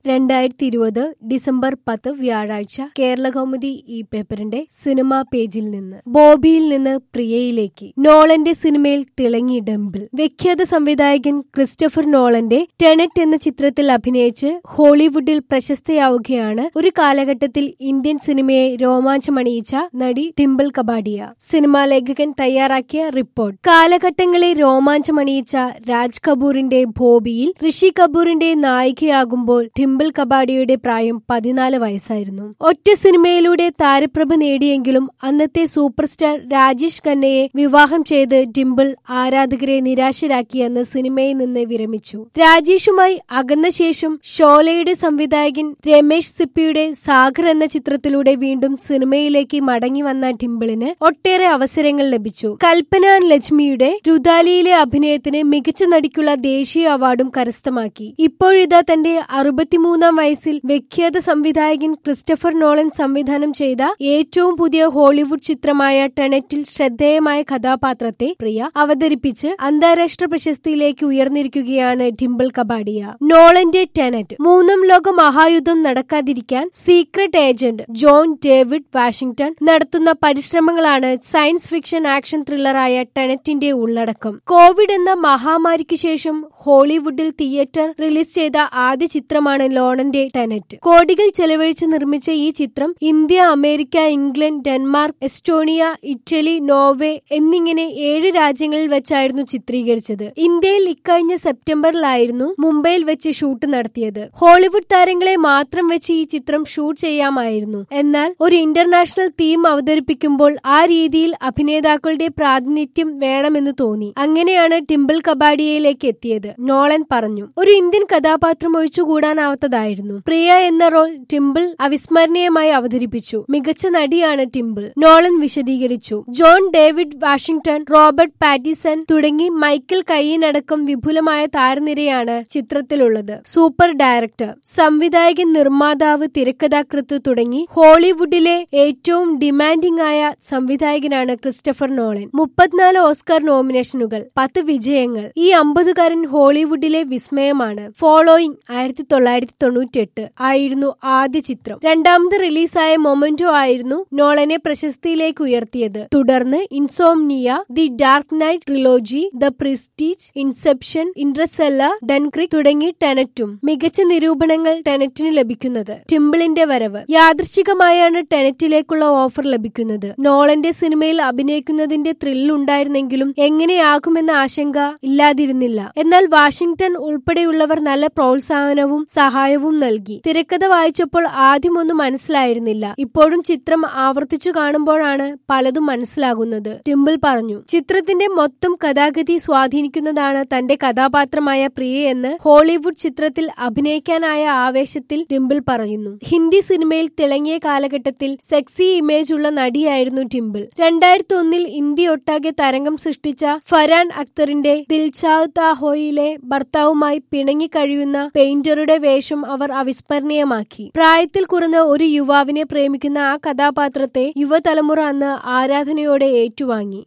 രണ്ടായിരത്തി ഇരുപത് ഡിസംബർ പത്ത് വ്യാഴാഴ്ച കേരള കൗമുദി ഈ പേപ്പറിന്റെ സിനിമാ പേജിൽ നിന്ന് ബോബിയിൽ നിന്ന് പ്രിയയിലേക്ക് നോളന്റെ സിനിമയിൽ തിളങ്ങി ഡംബിൾ വിഖ്യാത സംവിധായകൻ ക്രിസ്റ്റഫർ നോളന്റെ ടെനറ്റ് എന്ന ചിത്രത്തിൽ അഭിനയിച്ച് ഹോളിവുഡിൽ പ്രശസ്തയാവുകയാണ് ഒരു കാലഘട്ടത്തിൽ ഇന്ത്യൻ സിനിമയെ രോമാഞ്ചമണിയിച്ച നടി ഡിംപിൾ കബാഡിയ സിനിമാ ലേഖകൻ തയ്യാറാക്കിയ റിപ്പോർട്ട് കാലഘട്ടങ്ങളെ രോമാഞ്ചമണിയിച്ച രാജ് കപൂറിന്റെ ബോബിയിൽ ഋഷി കപൂറിന്റെ നായികയാകുമ്പോൾ ഡിംപിൾ കബാഡിയുടെ പ്രായം പതിനാല് വയസ്സായിരുന്നു ഒറ്റ സിനിമയിലൂടെ താരപ്രഭ നേടിയെങ്കിലും അന്നത്തെ സൂപ്പർ സ്റ്റാർ രാജേഷ് ഖന്നയെ വിവാഹം ചെയ്ത് ഡിംപിൾ ആരാധകരെ നിരാശരാക്കിയെന്ന് സിനിമയിൽ നിന്ന് വിരമിച്ചു രാജേഷുമായി അകന്ന ശേഷം ഷോലയുടെ സംവിധായകൻ രമേശ് സിപ്പിയുടെ സാഗർ എന്ന ചിത്രത്തിലൂടെ വീണ്ടും സിനിമയിലേക്ക് മടങ്ങി വന്ന ഡിംപിളിന് ഒട്ടേറെ അവസരങ്ങൾ ലഭിച്ചു കൽപ്പന ലക്ഷ്മിയുടെ രുദാലിയിലെ അഭിനയത്തിന് മികച്ച നടിക്കുള്ള ദേശീയ അവാർഡും കരസ്ഥമാക്കി ഇപ്പോഴിതാ തന്റെ അറുപത്തിമൂന്നാം വയസ്സിൽ വിഖ്യാത സംവിധായകൻ ക്രിസ്റ്റഫർ നോളൻ സംവിധാനം ചെയ്ത ഏറ്റവും പുതിയ ഹോളിവുഡ് ചിത്രമായ ടെനറ്റിൽ ശ്രദ്ധേയമായ കഥാപാത്രത്തെ പ്രിയ അവതരിപ്പിച്ച് അന്താരാഷ്ട്ര പ്രശസ്തിയിലേക്ക് ഉയർന്നിരിക്കുകയാണ് ഡിംപിൾ കബാഡിയ നോളന്റെ ടെനറ്റ് മൂന്നാം ലോക മഹായുദ്ധം നടക്കാതിരിക്കാൻ secret agent John David Washington നടത്തുന്ന പരിശ്രമങ്ങളാണ് സയൻസ് ഫിക്ഷൻ ആക്ഷൻ ത്രില്ലറായ ടെനറ്റിന്റെ ഉള്ളടക്കം കോവിഡ് എന്ന മഹാമാരിക്ക് ശേഷം ഹോളിവുഡിൽ തിയേറ്റർ റിലീസ് ചെയ്ത ആദ്യ ചിത്രമാണ് ലോണന്റെ ടെനറ്റ് കോടികൾ ചെലവഴിച്ച് നിർമ്മിച്ച ഈ ചിത്രം India America England Denmark Estonia Italy Norway എന്നിങ്ങനെ ഏഴ് രാജ്യങ്ങളിൽ വെച്ചായിരുന്നു ചിത്രീകരിച്ചത് ഇന്ത്യയിൽ ഇക്കഴിഞ്ഞ സെപ്റ്റംബറിലായിരുന്നു മുംബൈയിൽ വെച്ച് ഷൂട്ട് നടത്തിയത് ഹോളിവുഡ് താരങ്ങളെ മാത്രം വെച്ച് ഈ ചിത്രം ഷൂട്ട് ചെയ്യാമായിരുന്നു എന്നാൽ ഒരു ഇന്റർനാഷണൽ തീം അവതരിപ്പിക്കുമ്പോൾ ആ രീതിയിൽ അഭിനേതാക്കളുടെ പ്രാതിനിധ്യം വേണമെന്ന് തോന്നി അങ്ങനെയാണ് ടിംപിൾ കബാഡിയയിലേക്ക് എത്തിയത് നോളൻ പറഞ്ഞു ഒരു ഇന്ത്യൻ കഥാപാത്രം ഒഴിച്ചുകൂടാനാവാത്തതായിരുന്നു പ്രിയ എന്ന റോൾ ടിംപിൾ അവിസ്മരണീയമായി അവതരിപ്പിച്ചു മികച്ച നടിയാണ് ടിംപിൾ നോളൻ വിശദീകരിച്ചു John David Washington Robert Pattinson തുടങ്ങി മൈക്കിൾ കയ്യനടക്കം വിപുലമായ താരനിരയാണ് ചിത്രത്തിലുള്ളത് സൂപ്പർ ഡയറക്ടർ സംവിധായകൻ നിർമ്മാതാവ് തിരക്കഥാകൃത്ത് തുടങ്ങി ഹോളിവുഡിലെ ഏറ്റവും ഡിമാൻഡിംഗ് ആയ സംവിധായകനാണ് ക്രിസ്റ്റഫർ നോളൻ മുപ്പത്തിനാല് ഓസ്കാർ നോമിനേഷനുകൾ പത്ത് വിജയങ്ങൾ ഈ അമ്പതുകാരൻ ഹോളിവുഡിലെ വിസ്മയമാണ് ഫോളോയിങ് ആയിരത്തി തൊള്ളായിരത്തി തൊണ്ണൂറ്റി എട്ട് ആയിരുന്നു ആദ്യ ചിത്രം രണ്ടാമത് റിലീസായ മൊമെന്റോ ആയിരുന്നു നോളനെ പ്രശസ്തിയിലേക്ക് ഉയർത്തിയത് തുടർന്ന് Insomnia the Dark Knight trilogy the Prestige Inception Interstellar Dunkirk തുടങ്ങി ടെനറ്റും മികച്ച നിരൂപണങ്ങൾ ടെനറ്റിന് ലഭിക്കുന്നത് ടിംബിളിന്റെ വരവ് യാദൃശ്ചികമായാണ് ടെനറ്റിലേക്കുള്ള ഓഫർ ലഭിക്കുന്നത് നോളന്റെ സിനിമയിൽ അഭിനയിക്കുന്നതിന്റെ ത്രില്ലുണ്ടായിരുന്നെങ്കിലും എങ്ങനെയാകുമെന്ന ആശങ്ക ഇല്ലാതിരുന്നില്ല എന്നാൽ വാഷിംഗ്ടൺ ഉൾപ്പെടെയുള്ളവർ നല്ല പ്രോത്സാഹനവും സഹായവും നൽകി തിരക്കഥ വായിച്ചപ്പോൾ ആദ്യമൊന്നും മനസ്സിലായിരുന്നില്ല ഇപ്പോഴും ചിത്രം ആവർത്തിച്ചു കാണുമ്പോഴാണ് പലതും മനസ്സിലാകുന്നത് ടിംബിൾ പറഞ്ഞു ചിത്രത്തിന്റെ മൊത്തം കഥാഗതി സ്വാധീനിക്കുന്നതാണ് തന്റെ കഥാപാത്രമായ പ്രിയ എന്ന് ഹോളിവുഡ് ചിത്രത്തിൽ അഭിനയിക്കാനായ ആവേശത്തിൽ ടിംബിൾ പറയുന്നു ഹിന്ദി സിനിമയിൽ തിളങ്ങിയ കാലഘട്ടത്തിൽ സെക്സി ഇമേജ് ഉള്ള നടിയായിരുന്നു ടിംബിൾ രണ്ടായിരത്തി ഒന്നിൽ ഇന്ത്യ ഒട്ടാകെ തരംഗം സൃഷ്ടിച്ച ഫരാൻ അക്തറിന്റെ ദിൽചാഹ് ഹോയിലെ ഭർത്താവുമായി പിണങ്ങി കഴിയുന്ന പെയിന്ററുടെ വേഷം അവർ അവിസ്മരണീയമാക്കി പ്രായത്തിൽ കുറഞ്ഞ ഒരു യുവാവിനെ പ്രേമിക്കുന്ന ആ കഥാപാത്രത്തെ യുവതലമുറ അന്ന് ആരാധനയോടെ ഏറ്റുവാങ്ങി